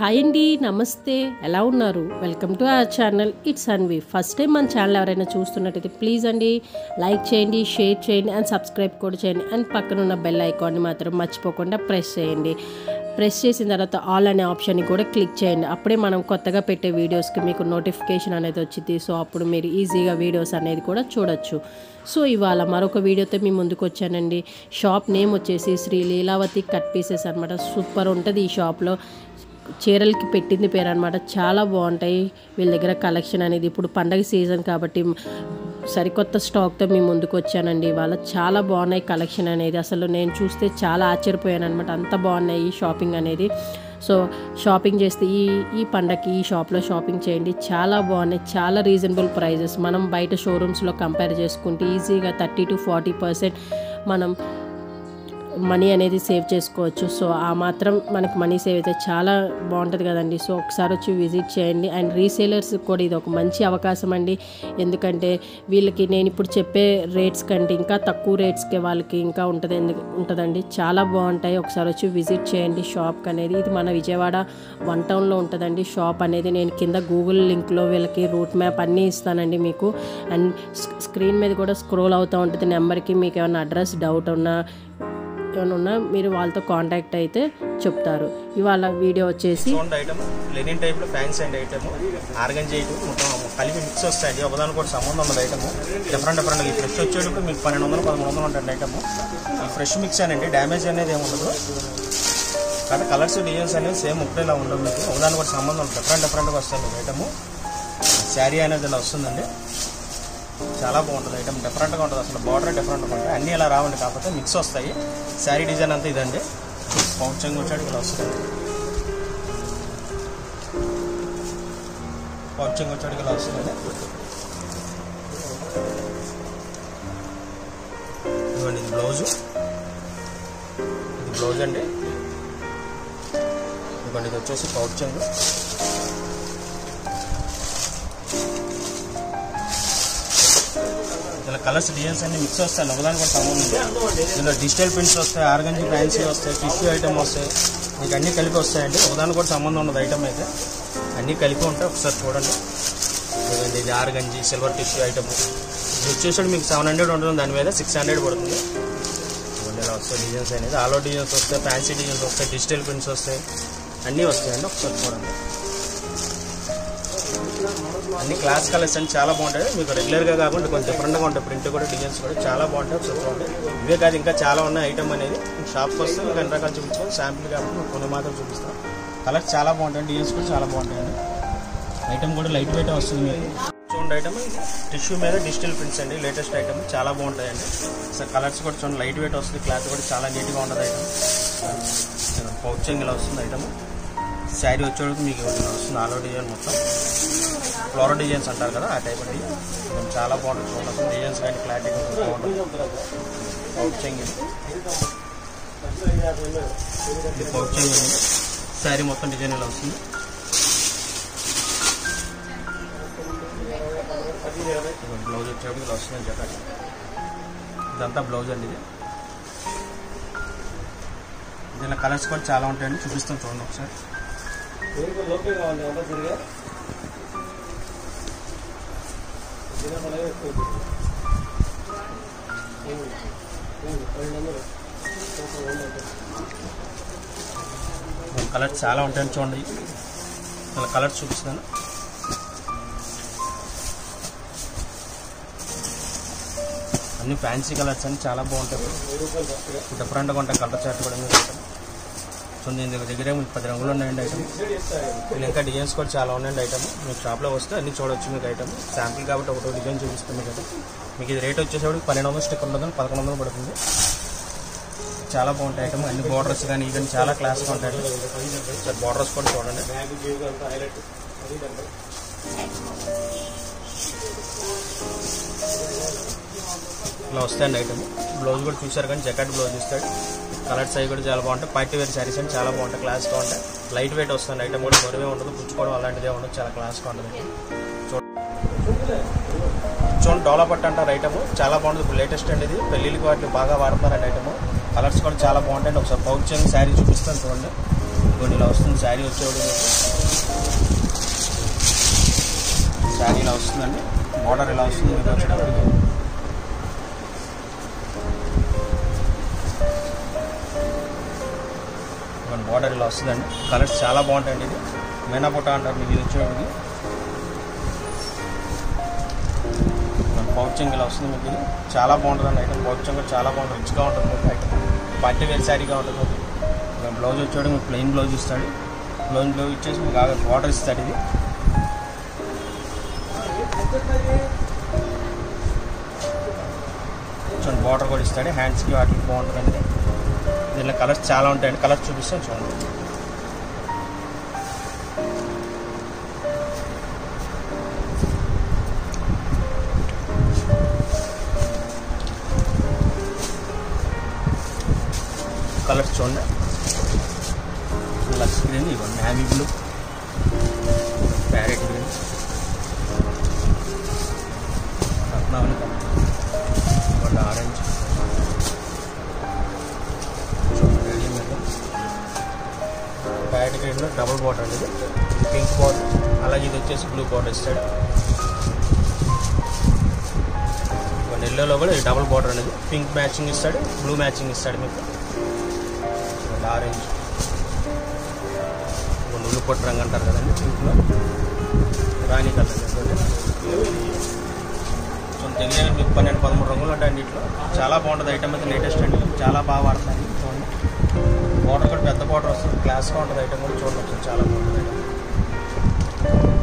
hi అండి నమస్తే ఎలా ఉన్నారు welcome to our channel it's Anvi first time మన ఛానల్ ఎవరైనా చూస్తున్నట్టయితే ప్లీజ్ అండి లైక్ చేయండి షేర్ చేయండి అండ్ సబ్స్క్రైబ్ కూడా చేయండి అండ్ పక్కన ఉన్న బెల్ ఐకాన్ని మాత్రం మర్చిపోకుండా ప్రెస్ చేయండి ప్రెస్ చేసిన తర్వాత ఆల్ అనే ఆప్షన్ని కూడా క్లిక్ చేయండి అప్పుడే మనం కొత్తగా పెట్టే వీడియోస్కి మీకు నోటిఫికేషన్ అనేది వచ్చింది సో అప్పుడు మీరు ఈజీగా వీడియోస్ అనేది కూడా చూడొచ్చు సో ఇవాళ మరొక వీడియోతో మీ ముందుకు వచ్చానండి షాప్ నేమ్ వచ్చేసి శ్రీ లీలావతి కట్ పీసెస్ అనమాట సూపర్ ఉంటుంది ఈ షాప్లో చీరలకి పెట్టింది పేరు అనమాట చాలా బాగుంటాయి వీళ్ళ దగ్గర కలెక్షన్ అనేది ఇప్పుడు పండగ సీజన్ కాబట్టి సరికొత్త స్టాక్తో మీ ముందుకు వచ్చానండి ఇవాళ చాలా బాగున్నాయి కలెక్షన్ అనేది అసలు నేను చూస్తే చాలా ఆశ్చర్యపోయాను అనమాట అంత బాగున్నాయి ఈ షాపింగ్ అనేది సో షాపింగ్ చేస్తే ఈ ఈ పండగకి ఈ షాప్లో షాపింగ్ చేయండి చాలా బాగున్నాయి చాలా రీజనబుల్ ప్రైజెస్ మనం బయట షోరూమ్స్లో కంపేర్ చేసుకుంటే ఈజీగా థర్టీ టు ఫార్టీ పర్సెంట్ మనం మనీ అనేది సేవ్ చేసుకోవచ్చు సో ఆ మాత్రం మనకి మనీ సేవ్ అయితే చాలా బాగుంటుంది కదండి సో ఒకసారి వచ్చి విజిట్ చేయండి అండ్ రీసేలర్స్ కూడా ఇది ఒక మంచి అవకాశం అండి ఎందుకంటే వీళ్ళకి నేను ఇప్పుడు చెప్పే రేట్స్ కంటే ఇంకా తక్కువ రేట్స్కే వాళ్ళకి ఇంకా ఉంటుంది ఎందుకు ఉంటుందండి చాలా బాగుంటాయి ఒకసారి వచ్చి విజిట్ చేయండి షాప్కి అనేది ఇది మన విజయవాడ వన్ టౌన్లో ఉంటుందండి షాప్ అనేది నేను కింద గూగుల్ లింక్లో వీళ్ళకి రూట్ మ్యాప్ అన్నీ ఇస్తానండి మీకు అండ్ స్క్రీన్ మీద కూడా స్క్రోల్ అవుతూ ఉంటుంది నెంబర్కి మీకు ఏమైనా అడ్రస్ డౌట్ ఉన్నా ఏమైనా ఉన్నా మీరు వాళ్ళతో కాంటాక్ట్ అయితే చెప్తారు ఇవాళ వీడియో వచ్చేసి చూడండి ఐటమ్ లెనిన్ టైప్ లో ఫ్యాన్సీ అండి ఐటమ్ ఆర్గంజీ ఐటమ్ మొత్తం కలిపి మిక్స్ వస్తాయండి ఒకదానికి కూడా సంబంధం ఉన్నది ఐటమ్ డిఫరెంట్ డిఫరెంట్ ఈ ఫ్రెష్ వచ్చేటప్పుడు మీకు పన్నెండు వందలు పదమూడు వందలు ఉంటుంది ఐటమ్ ఈ ఫ్రెష్ మిక్స్ అండి డ్యామేజ్ అనేది ఏమి ఉండదు కానీ కలర్స్ డిజైన్స్ అనేవి సేమ్ ఒకటేలా ఉండవు మీకు ఒకదానికి కూడా సంబంధం డిఫరెంట్ డిఫరెంట్గా వస్తాయి మీకు ఐటమ్ శారీ అనేది ఇలా వస్తుందండి చాలా బాగుంటుంది ఐటమ్ డిఫరెంట్గా ఉంటుంది అసలు బార్డర్ డిఫరెంట్గా ఉంటాయి అన్నీ ఇలా రావండి కాకపోతే మిక్స్ వస్తాయి శారీ డిజైన్ అంతా ఇదండి పౌచంగ్ వచ్చాడు ఇలా వస్తుంది పౌచంగ్ వచ్చాడు ఇలా వస్తుంది ఇదిగోండి ఇది బ్లౌజు ఇది బ్లౌజ్ అండి ఇదిగోండి ఇది వచ్చేసి పౌచంగ్ ఇలా కలర్స్ డిజైన్స్ అన్ని మిక్స్ వస్తాయి ఒకదాని కూడా సంబంధం ఉంది ఇందులో డిజిటల్ ప్రింట్స్ వస్తాయి ఆర్గంజీ ఫ్యాన్సీ వస్తాయి టిష్యూ ఐటమ్ వస్తాయి మీకు అన్నీ కలిపి వస్తాయండి ఒకదాని కూడా సంబంధం ఉండదు ఐటమ్ అయితే అన్నీ కలిపి ఉంటాయి ఒకసారి చూడండి ఇదిగోండి ఇది ఆర్గంజీ సిల్వర్ టిష్యూ ఐటమ్ ఇది వచ్చేసి మీకు సెవెన్ హండ్రెడ్ ఉంటుంది దాని మీద సిక్స్ హండ్రెడ్ పడుతుంది ఇవన్నీ ఇలా వస్తాయి డిజైన్స్ అనేది ఆలో డిజైన్స్ వస్తాయి ఫ్యాన్సీ డిజైన్స్ వస్తాయి డిజిటల్ ప్రింట్స్ వస్తాయి అన్నీ వస్తాయండి ఒకసారి చూడండి అన్ని క్లాస్ కలర్స్ అని చాలా బాగుంటాయి మీకు రెగ్యులర్గా కాకుండా కొంచెం డిఫరెంట్గా ఉంటాయి ప్రింట్ కూడా డిజైన్స్ కూడా చాలా బాగుంటాయి ఒకసారి చూడండి ఇవే కాదు ఇంకా చాలా ఉన్నాయి ఐటమ్ అనేది షాప్కి వస్తే మీకు అన్ని రకాలు చూపించుకొని శాంపుల్ కాబట్టి మీకు కొన్ని మాత్రం చూపిస్తాం కలర్స్ చాలా బాగుంటాయి డిజైన్స్ కూడా చాలా బాగుంటాయండి ఐటమ్ కూడా లైట్ వెయిట్ వస్తుంది మీకు చూడండి ఐటమ్ టిష్యూ మీద డిజిటల్ ప్రింట్స్ అండి లేటెస్ట్ ఐటమ్ చాలా బాగుంటాయండి సార్ కలర్స్ కూడా చూడండి లైట్ వెయిట్ వస్తుంది క్లాత్ కూడా చాలా నీట్గా ఉంటుంది ఐటమ్ పౌచింగ్ ఇలా వస్తుంది ఐటమ్ శారీ వచ్చేటప్పుడు మీకు ఇలా వస్తుంది ఆలో డిజైన్ మొత్తం ఫ్లోరల్ డిజైన్స్ అంటారు కదా ఆ టైప్ అండి కొంచెం చాలా బాగుంటుంది చూడండి డిజైన్స్ కానీ క్లారిటీ బాగుంటుంది పౌచింగ్ ఇది ఇది పౌచింగ్ ఇది శారీ మొత్తం డిజైన్ ఇలా వస్తుంది బ్లౌజ్ వచ్చేటప్పుడు ఇలా వస్తుంది చెప్పండి ఇదంతా బ్లౌజ్ అండి ఇది దీనిలో కలర్స్ కూడా చాలా ఉంటాయండి చూపిస్తాం చూడండి ఒకసారి కలర్స్ చాలా ఉంటాయని చూడండి ఇలా కలర్స్ చూపిస్తాను అన్ని ఫ్యాన్సీ కలర్స్ అన్ని చాలా బాగుంటాయి డిఫరెంట్గా ఉంటాయి కలర్ చార్ట్ కూడా మీరు సో దీని దగ్గర దగ్గర మీకు పది రంగులు ఉన్నాయండి ఐటమ్ వీళ్ళు ఇంకా డిజైన్స్ కూడా చాలా ఉన్నాయండి ఐటమ్ మీకు షాప్లో వస్తే అన్ని చూడొచ్చు మీకు ఐటమ్ శాంపిల్ కాబట్టి ఒకటో డిజైన్ చూపిస్తుంది మీకు అది మీకు ఇది రేట్ వచ్చేసరికి పన్నెండు వందలు స్టిక్ ఉంటుంది పదకొండు వందలు పడుతుంది చాలా బాగుంటాయి ఐటమ్ అన్ని బార్డర్స్ కానీ ఇవన్నీ చాలా క్లాస్గా ఉంటాయి సార్ బార్డర్స్ కూడా చూడండి ఇలా వస్తాయండి ఐటమ్ బ్లౌజ్ కూడా చూసారు కానీ జకెట్ బ్లౌజ్ ఇస్తాడు కలర్స్ అవి కూడా చాలా బాగుంటాయి పార్టీ వేర్ శారీస్ అని చాలా బాగుంటాయి క్లాస్గా ఉంటాయి లైట్ వెయిట్ వస్తుంది ఐటమ్ కూడా బరువే ఉండదు పుచ్చుకోవడం అలాంటిదే ఉండదు చాలా క్లాస్గా ఉంటుంది చూడండి డోలా పట్టు అంటారు ఐటమ్ చాలా బాగుంటుంది ఇప్పుడు లేటెస్ట్ అండి ఇది పెళ్ళిళ్ళకి వాటికి బాగా వాడుతున్నారండి ఐటమ్ కలర్స్ కూడా చాలా బాగుంటాయండి ఒకసారి పౌచ్ శారీ చూపిస్తాను చూడండి కొన్ని ఇలా వస్తుంది శారీ వచ్చేవాడు శారీ ఇలా వస్తుందండి బార్డర్ ఇలా వస్తుంది మీకు వచ్చేటప్పటికి మన బార్డర్ ఇలా వస్తుందండి కలర్స్ చాలా బాగుంటాయండి ఇది మేనాపుట్ట అంటారు మీకు ఇది వచ్చేటప్పటికి మన పౌచింగ్ ఇలా వస్తుంది మీకు ఇది చాలా బాగుంటుంది ఐటమ్ పౌచింగ్ కూడా చాలా బాగుంటుంది రిచ్గా ఉంటుంది మీకు ఐటమ్ పార్టీ వేర్ శారీగా ఉంటుంది మీకు ఇంకా బ్లౌజ్ వచ్చాడు మీకు ప్లెయిన్ బ్లౌజ్ ఇస్తాడు ప్లెయిన్ బ్లౌజ్ ఇచ్చేసి మీకు ఆగా బార్డర్ ఇస్తాడు ఇది చూడండి బార్డర్ కూడా ఇస్తాడు హ్యాండ్స్కి వాటికి బాగుంటుందండి దీనిలో కలర్స్ చాలా ఉంటాయండి కలర్స్ చూపిస్తాను చూడండి కలర్స్ చూడండి లక్స్ గ్రీన్ ఇవ్వండి navy blue parrot green Ratnavali colour ఇవ్వండి ఆరెంజ్ చూడండి రెడీమేడ్ ప్యారెట్ గ్రీన్లో డబుల్ బార్డర్ ఇది ఇది పింక్ బార్డర్ అలాగే ఇది వచ్చేసి బ్లూ బార్డర్ ఇస్తాడు ఇవ్వండి ఎల్లోలో కూడా ఇది డబుల్ బార్డర్ అనేది పింక్ మ్యాచింగ్ ఇస్తాడు బ్లూ మ్యాచింగ్ ఇస్తాడు మీకు ఆరెంజ్ నువ్వులు పొట్టు రంగు అంటారు కదండి పింక్లో రాణి కలర్ సో దగ్గర మీకు పన్నెండు పదమూడు రంగులు ఉంటాయండి ఇట్లో చాలా బాగుంటుంది ఐటమ్ అయితే లేటెస్ట్ అండి చాలా బాగా వాడతాను చూడండి బార్డర్ కూడా పెద్ద బార్డర్ వస్తుంది క్లాస్గా ఉంటుంది ఐటమ్ కూడా చూడండి ఒకసారి చాలా బాగుంటుంది ఐటమ్